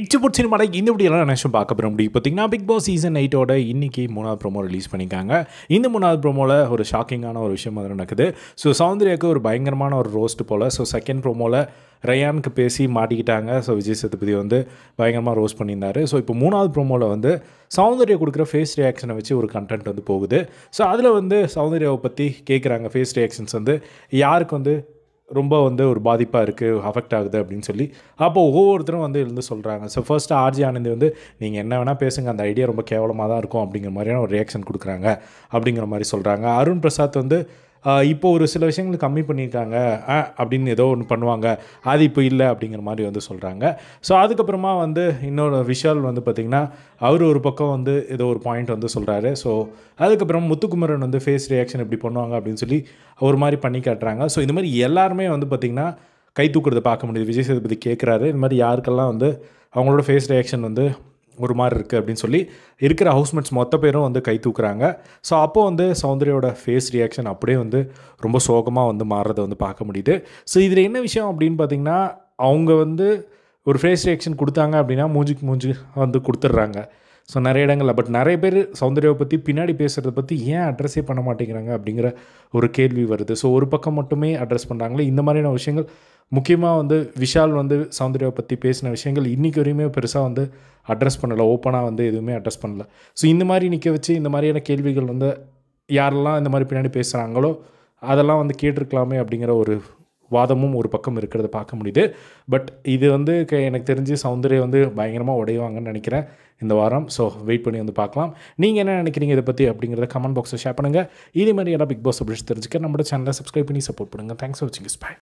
it's put சினிமாட இந்த இப்படியெல்லாம் நினச்சும் பார்க்க போகிற முடியும் பார்த்தீங்கன்னா பிக் பாஸ் சீசன் எயிட்டோட இன்னைக்கு மூணாவது ப்ரோமோ ரிலீஸ் பண்ணியிருக்காங்க இந்த மூணாவது ப்ரோமோவில் ஒரு ஷாக்கிங்கான ஒரு விஷயம் அதில் நடக்குது ஸோ சௌந்தர்யாவுக்கு ஒரு பயங்கரமான ஒரு ரோஸ்ட் போல் ஸோ செகண்ட் ப்ரோமோவில் ரயானுக்கு பேசி மாட்டிக்கிட்டாங்க ஸோ விஜய் சேதுபதி வந்து பயங்கரமாக ரோஸ்ட் பண்ணியிருந்தாரு ஸோ இப்போ மூணாவது ப்ரோமோவில் வந்து சௌந்தர்யா கொடுக்குற ஃபேஸ் ரியாக்ஷனை வச்சு ஒரு கண்டென்ட் வந்து போகுது ஸோ அதில் வந்து சௌந்தர்யாவை பற்றி கேட்குறாங்க ஃபேஸ் ரியாக்ஷன்ஸ் வந்து யாருக்கு வந்து ரொம்ப வந்து ஒரு பாதிப்பாக இருக்குது அஃபெக்ட் ஆகுது அப்படின்னு சொல்லி அப்போ ஒவ்வொருத்தரும் வந்து எழுந்து சொல்கிறாங்க ஸோ ஃபர்ஸ்ட் ஆர்ஜி ஆனந்தி வந்து நீங்கள் என்ன வேணால் பேசுங்க அந்த ஐடியா ரொம்ப கேவலமாக தான் இருக்கும் அப்படிங்கிற மாதிரியான ஒரு ரியாக்ஷன் கொடுக்குறாங்க அப்படிங்கிற மாதிரி சொல்கிறாங்க அருண் பிரசாத் வந்து ஆஹ் இப்போ ஒரு சில விஷயங்கள் கம்மி பண்ணியிருக்காங்க ஆ, அப்படின்னு ஏதோ ஒன்று பண்ணுவாங்க அது இப்போ இல்லை அப்படிங்கிற மாதிரி வந்து சொல்கிறாங்க ஸோ அதுக்கப்புறமா வந்து இன்னொரு விஷால் வந்து பார்த்திங்கன்னா அவர் ஒரு பக்கம் வந்து ஏதோ ஒரு பாயிண்ட் வந்து சொல்கிறாரு ஸோ அதுக்கப்புறம் முத்துக்குமரன் வந்து ஃபேஸ் ரியாக்ஷன் இப்படி பண்ணுவாங்க அப்படின்னு சொல்லி ஒரு மாதிரி பண்ணி காட்டுறாங்க ஸோ இந்த மாதிரி எல்லாருமே வந்து பார்த்திங்கன்னா கை தூக்குறதை பார்க்க முடியுது விஜய் சேதுபதி கேட்குறாரு இந்த மாதிரி யாருக்கெல்லாம் வந்து அவங்களோட ஃபேஸ் ரியாக்ஷன் வந்து ஒரு மாதிரி இருக்குது அப்படின்னு சொல்லி இருக்கிற ஹவுஸ்மேட்ஸ் மொத்த பேரும் வந்து கை தூக்குறாங்க ஸோ அப்போ வந்து சௌந்தர்யோட ஃபேஸ் ரியாக்ஷன் அப்படியே வந்து ரொம்ப சோகமாக வந்து மாறுறதை வந்து பார்க்க முடியுது ஸோ இதில் என்ன விஷயம் அப்படின்னு பார்த்தீங்கன்னா அவங்க வந்து ஒரு ஃபேஸ் ரியாக்ஷன் கொடுத்தாங்க அப்படின்னா மூஞ்சிக்கு மூஞ்சி வந்து கொடுத்துட்றாங்க ஸோ நிறைய இடங்களில் பட் நிறைய பேர் சௌந்தர்யாவை பற்றி பின்னாடி பேசுகிறத பற்றி ஏன் அட்ரஸே பண்ண மாட்டேங்கிறாங்க அப்படிங்கிற ஒரு கேள்வி வருது ஸோ ஒரு பக்கம் மட்டுமே அட்ரஸ் பண்ணுறாங்களே இந்த மாதிரியான விஷயங்கள் முக்கியமாக வந்து விஷால் வந்து சௌந்தர்யாவை பற்றி பேசின விஷயங்கள் இன்றைக்கி வரையுமே பெருசாக வந்து அட்ரஸ் பண்ணலை ஓப்பனாக வந்து எதுவுமே அட்ரஸ் பண்ணல ஸோ இந்த மாதிரி நிற்க வச்சு இந்த மாதிரியான கேள்விகள் வந்து யாரெல்லாம் இந்த மாதிரி பின்னாடி பேசுகிறாங்களோ அதெல்லாம் வந்து கேட்டிருக்கலாமே அப்படிங்கிற ஒரு வாதமும் ஒரு பக்கம் இருக்கிறத பார்க்க முடியுது பட் இது வந்து க- எனக்கு தெரிஞ்சு சௌந்தர்யா வந்து பயங்கரமாக உடைவாங்கன்னு நினைக்கிறேன் இந்த வாரம் ஸோ வெயிட் பண்ணி வந்து பார்க்கலாம் நீங்கள் என்ன நினைக்கிறீங்க இதை பற்றி அப்படிங்கிறத கமெண்ட் பாக்ஸில் ஷேர் பண்ணுங்கள் இதே மாதிரி எல்லாம் பிக் பாஸ் அப்படி தெரிஞ்சுக்க நம்மளோட சேனலை சப்ஸ்கிரைப் பண்ணி சப்போர்ட் பண்ணுங்கள் தேங்க்ஸ் ஃபார் வாட்சிங் பை